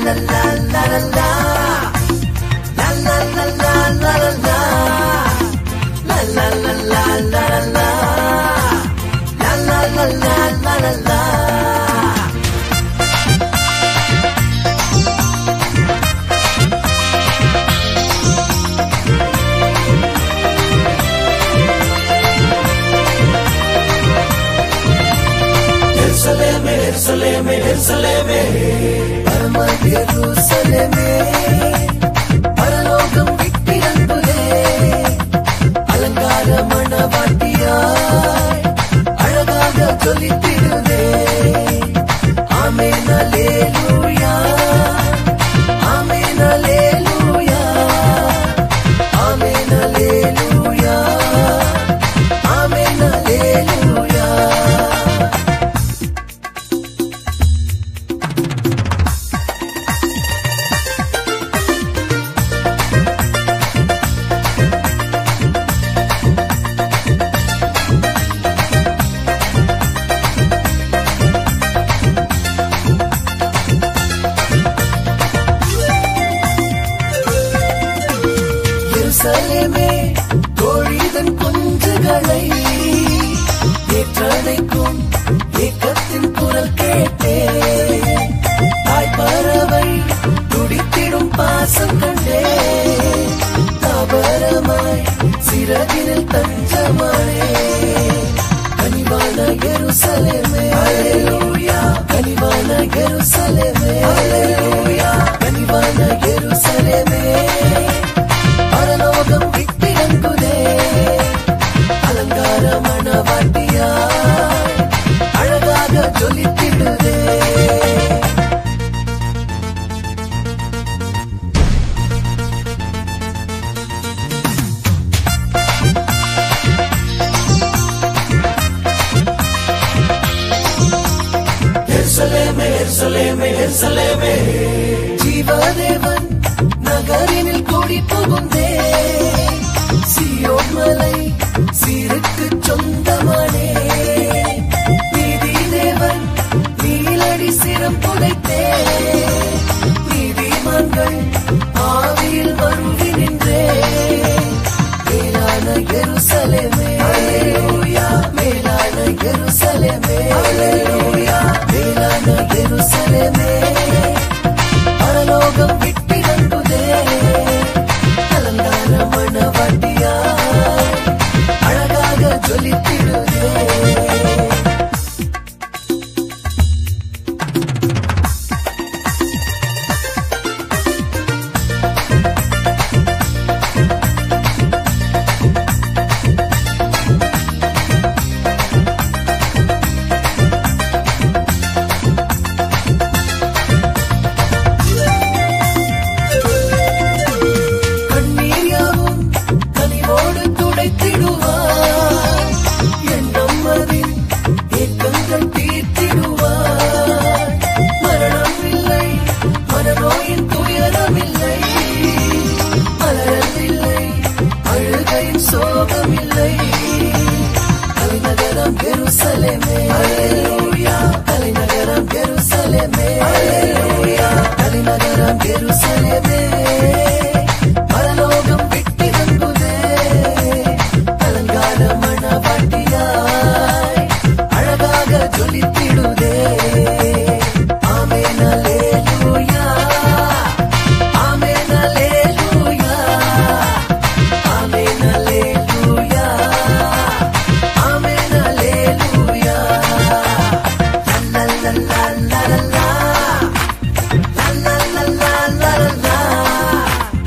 எருசலேமே எருசலேமே எருசலேமே பரம எருசலேமே பரலோகம் விட்டிறங்குதே அலங்கார மணவாட்டியாய் அழகாக ஜொலித்திடுதே ஆமென் அல்லேலூயா ஆமென் அல்லேலூயா ஆமென் அல்லேலூயா ஆமென் அல்லேலூயா எருசலேமே கோழிதன் குஞ்சுகளை ஏற்றடைக்கும் ஏக்கத்தின் குரல் கேட்டே தாய் பறவை துடித்திடும் பாசம் கண்டே தாபரமாய் சிறகினில் தஞ்சமானே கனிவான எருசலேமே அல்லேலூயா கனிவான எருசலேமே அல்லேலூயா கனிவான எருசலேமே பரலோகம் விட்டிறங்குதே அலங்கார மணவாட்டியாய் அழகாக ஜொலித்திடுதே எருசலேமே எருசலேமே எருசலேமே ஜீவதேவன் நகரினில் கூடி புகுந்தே சியோன் மலை சீருக்கு சொந்தமானே நீதி தேவன் நீலடி சிரம் புதைத்தே நீதிமான்கள் ஆவியில் வருகி நின்றே மேலான எருசலேமே அல்லேலூயா மேலான எருசலேமே அல்லேலூயா மேலான எருசலேமே பரலோகம் விட்டிறங்குதே அலங்கார மணவாட்டியாய் அழகாக ஜொலித்திடுதே கண்ணீர் யாவும் கனிவோடு துடைத்திடுவார் என் நம்மதின் ஏக்கங்கள் தீர்த்திடுவார் மரணம் இல்லை மனநோயின் துயரமில்லை மலரவில்லை அழுகையின் சோகமில்லை தலைநகரம் எருசலேமே அல்லேலூயா தலைநகரம் எருசலேமே அல்லேலூயா தலைநகரம் எருசலேமே பரலோகம் விட்டிறங்குதே அலங்கார மணவாட்டியாய் அழகாக ஜொலித்திடுதே ஆமென் அல்லேலூயா ஆமென் அல்லேலூயா ஆமென் அல்லேலூயா ஆமென் அல்லேலூயா லா லா லா லா லா லா லா லா லா லா லா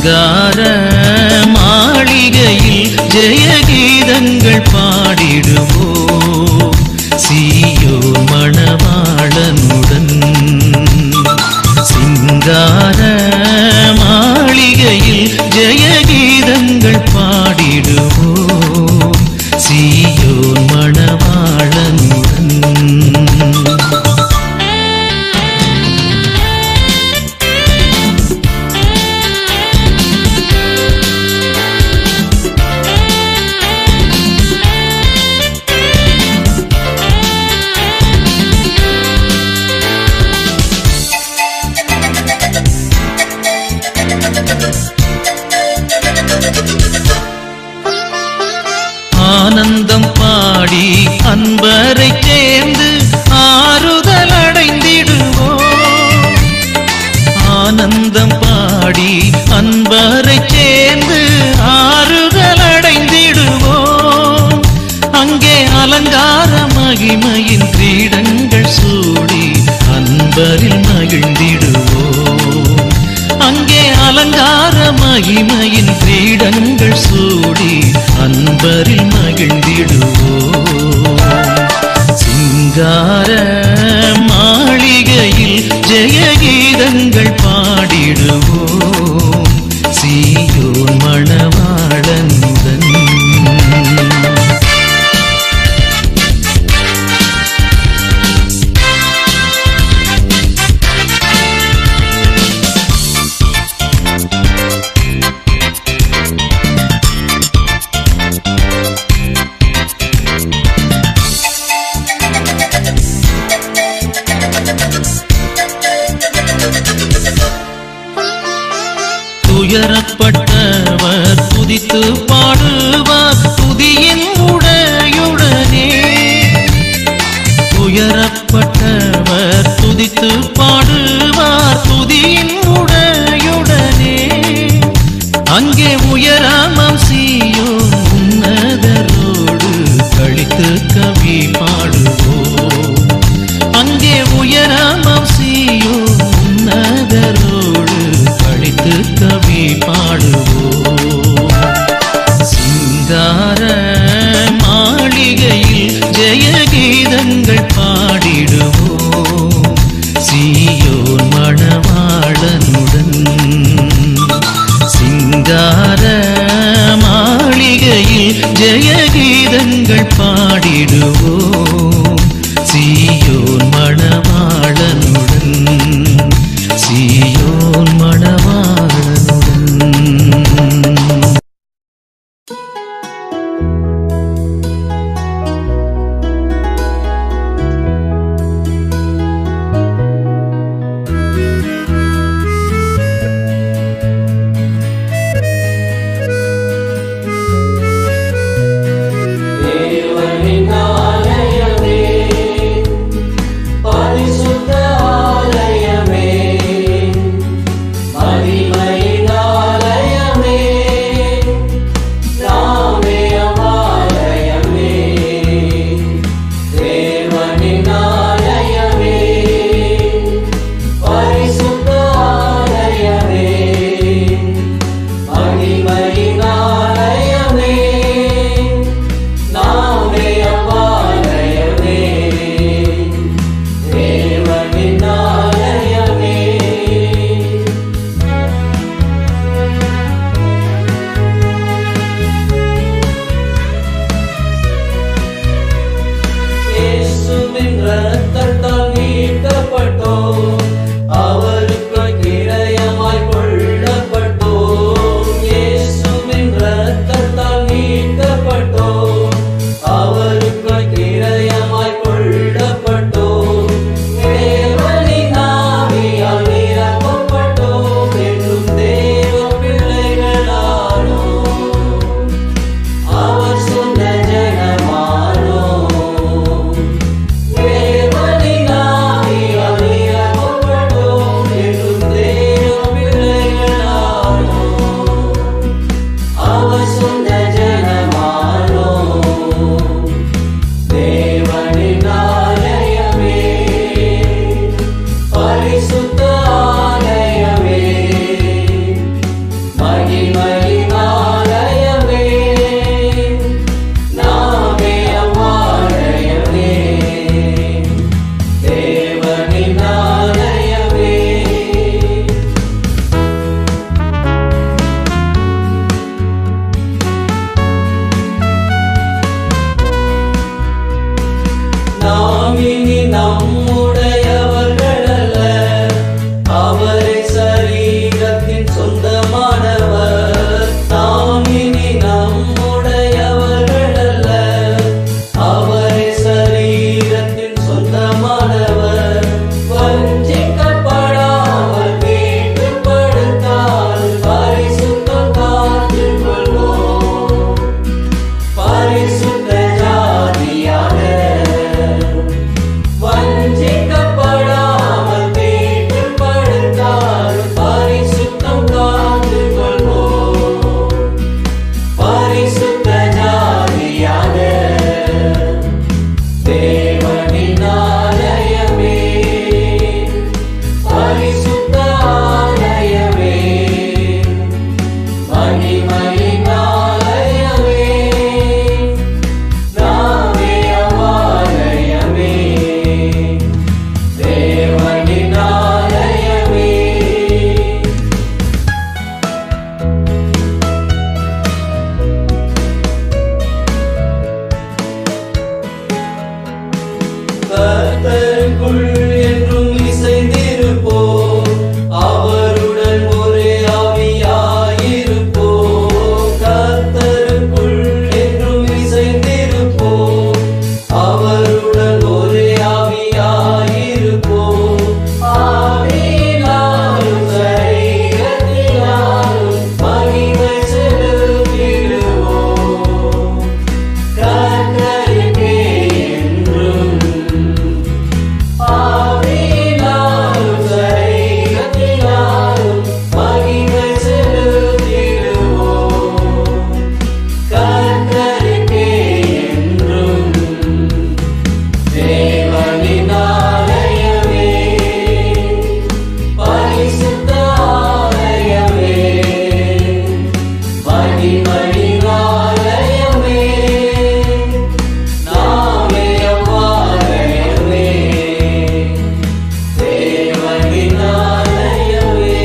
சிங்கார மாளிகையில் ஜெயகீதங்கள் பாடிடுவோ சீயோ மணவாளனுடன் சிங்கார மாளிகையில் ஜெயகீதங்கள் பாடிடுவோ சீயோ மணவாளனுடன் ஆனந்தம் பாடி அன்பரை சேர்ந்து ஆறுதல் அடைந்திடுவோம் ஆனந்தம் பாடி அன்பரை சேர்ந்து ஆறுதல் அடைந்திடுவோம் அங்கே அலங்கார மகிமையின் கிரீடங்கள் சூடி அன்பரில் மகிழ்ந்திடுவோம் அங்கே அலங்கார மகிமையின் கிரீடங்கள் சூடி அன்பரில் மகிழ்ந்திடுவோம் சிங்கார மாளிகையில் ஜெயகீதங்கள் பாடிடுவோம் சீயோன் மணவாளனுடன் துயரப்பட்டவர் துதித்து பாடுவார் துதியின் உடையுடனே துயரப்பட்டவர் துதித்து பாடுவார் துதியின் உடையுடனே அங்கே உயராமம் சீயோ உன்னதரோடு கழித்து கவி பாடுவோம் அங்கே உயராமம் சீயோ உன்னதரோடு கழித்து கவி பாடுவோம் சிங்கார மாளிகையில் ஜெயகீதங்கள் பாடிடுவோம் சீயோன் மணவாளனுடன் சிங்கார மாளிகையில் ஜெயகீதங்கள் பாடிடுவோம் சீயோன் மணவாளனுடன் சீயோன் மணவாளனுடன் தேவ கர்த்தருக்குள் என்றும் இசைந்திருப்போம் அவருடன் ஒரே ஆவியாயிருப்போம் கர்த்தருக்குள் என்றும் இசைந்திருப்போம் அவருடன் ஒரே ஆவியாயிருப்போம் ஆவியினாலும் சரீரத்தினாலும் மகிமை செலுத்திடுவோம் கர்த்தருக்கே என்றும் ஆவியினாலும் சரீரத்தினாலும் மகிமை செலுத்திடுவோம் கர்த்தருக்கே என்றும் தேவனின் ஆலயமே பரிசுத்த ஆலயமே மகிமையின் ஆலயமே நாமே அவ்வாலயமே தேவனின் ஆலயமே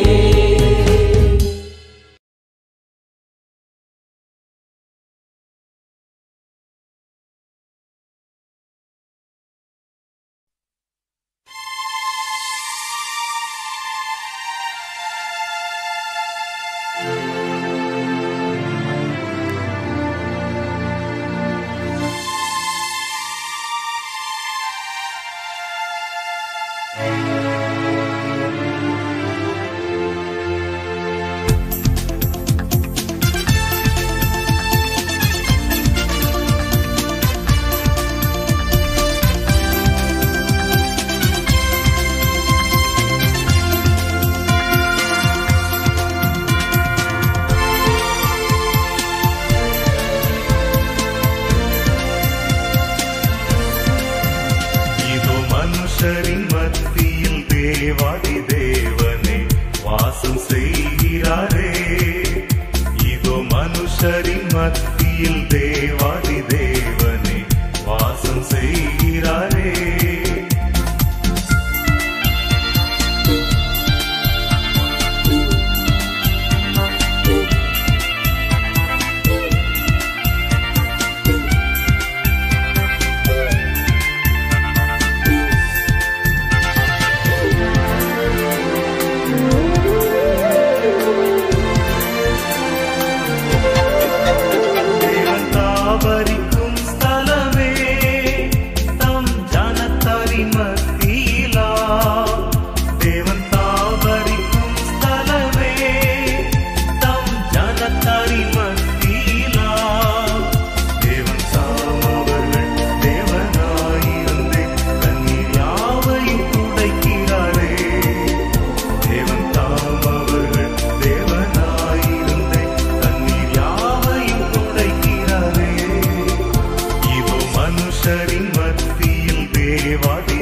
இதோ மனுஷரின் மத்தியில் தேவாதி தேவனே வாசம் செய்கிறாரே இதோ மனுஷரின் மத்தியில் தேவாதி தேவனே வாசம் செய்கிறாரே தேவன் தாவரிக்கும் ஸ்தலமே தம் ஜனத்தாரின் மத்தியிலா தேவன் தாவரிக்கும் ஸ்தலமே தம் ஜனத்தாரின் மத்தியிலா தேவன் சாமவர்கள் தேவனாயிருந்தே தண்ணீர் யாவையும் துடைக்கிறாரே தேவன் தாமவர்கள் தேவனாயிருந்தே தண்ணீர் யாவையும் துடைக்கிறாரே இதோ மனுஷரின் மத்தியில் தேவாதி